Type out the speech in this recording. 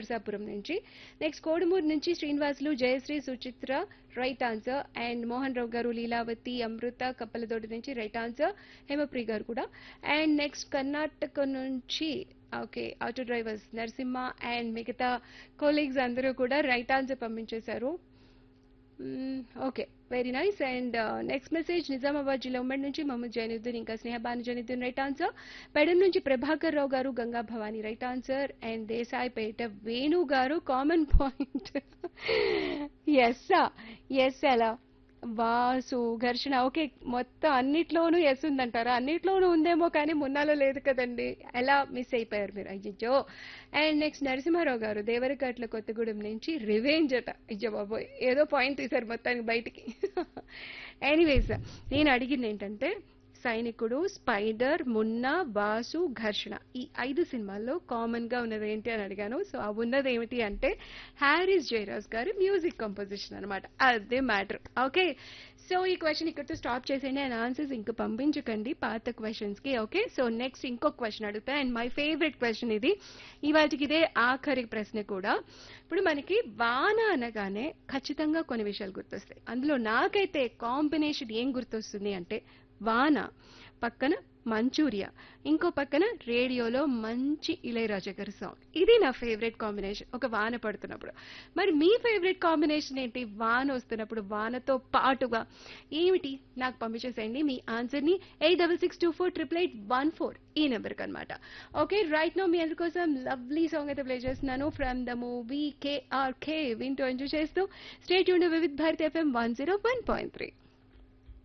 నరసాపురం నుంచి నెక్స్ట్ కోడుమూరు నుంచి Srinivasulu Jayashree Suchitra right answer and Mohan Rao గారు లీలావతి అమృత కప్పలతోటి నుంచి రైట్ ఆన్సర్ హేమప్రి గారు కూడా అండ్ నెక్స్ట్ కర్ణాటక నుంచి okay auto drivers Narasimha and మిగతా కొలీగ్స్ అందరూ కూడా రైట్ ఆన్సర్ పంపించేశారు okay very nice and next message Nizamabad జిల్లా ఉమ్మడి నుంచి మహమ్మద్ జైనుద్దీన్ ఇంకా స్నేహబాను జైనుద్దీన్ రైట్ ఆన్సర్ పెడన్ నుంచి ప్రభాకర్ రావు గారు Ganga Bhavani right answer and Desaipeta Venu గారు కామన్ పాయింట్ ఎస్ ఎస్ అలా వాసు ఘర్షణ ఓకే మొత్తం అన్నిట్లోనూ ఎస్ ఉందంటారా అన్నిట్లోనూ ఉందేమో కానీ మున్నాలో లేదు కదండి ఎలా మిస్ అయిపోయారు మీరు అయ్యో అండ్ నెక్స్ట్ నరసింహారావు గారు దేవరకట్ల కొత్తగూడెం నుంచి రివెంజ్ అట అయ్యో బాబోయ్ ఏదో పాయింట్ తీశారు మొత్తానికి బయటికి ఎనీవేస్ నేను అడిగింది ఏంటంటే సైనికుడు స్పైడర్ మున్నా వాసు ఘర్షణ ఈ ఐదు సినిమాల్లో కామన్ గా ఉన్నది ఏంటి అని అడిగాను సో ఆ ఉన్నది ఏమిటి అంటే హ్యారిస్ జయరాజ్ గారి మ్యూజిక్ కంపోజిషన్ అనమాట అదే మ్యాటర్ ఓకే సో ఈ క్వశ్చన్ ఇక్కడితో స్టాప్ చేసేయండి అండ్ ఆన్సర్స్ ఇంకా పంపించకండి పాత క్వశ్చన్స్ కి ఓకే సో నెక్స్ట్ ఇంకో క్వశ్చన్ అడుగుతా అండ్ మై ఫేవరెట్ క్వశ్చన్ ఇది ఇవాటికి ఇదే ఆఖరి ప్రశ్న కూడా ఇప్పుడు మనకి వాన అనగానే ఖచ్చితంగా కొన్ని విషయాలు గుర్తొస్తాయి అందులో నాకైతే కాంబినేషన్ ఏం గుర్తొస్తుంది అంటే వాన పక్కన మంచూరియా ఇంకో పక్కన రేడియోలో మంచి ఇళయరాజా గారి సాంగ్ ఇది నా ఫేవరెట్ కాంబినేషన్ ఒక వాన పడుతున్నప్పుడు మరి మీ ఫేవరెట్ కాంబినేషన్ ఏంటి వాన వస్తున్నప్పుడు వానతో పాటుగా ఏమిటి నాకు పంపించేసేయండి మీ ఆన్సర్ని eight double six two four triple eight one four ఈ నెంబర్కి అనమాట ఓకే రైట్ నో మీ అందరి కోసం లవ్లీ సాంగ్ అయితే ప్లే చేస్తున్నాను from the movie KR K వింటూ ఎంజాయ్ చేస్తూ స్టేట్ యూన్ Vividh Bharat FM one zero one point three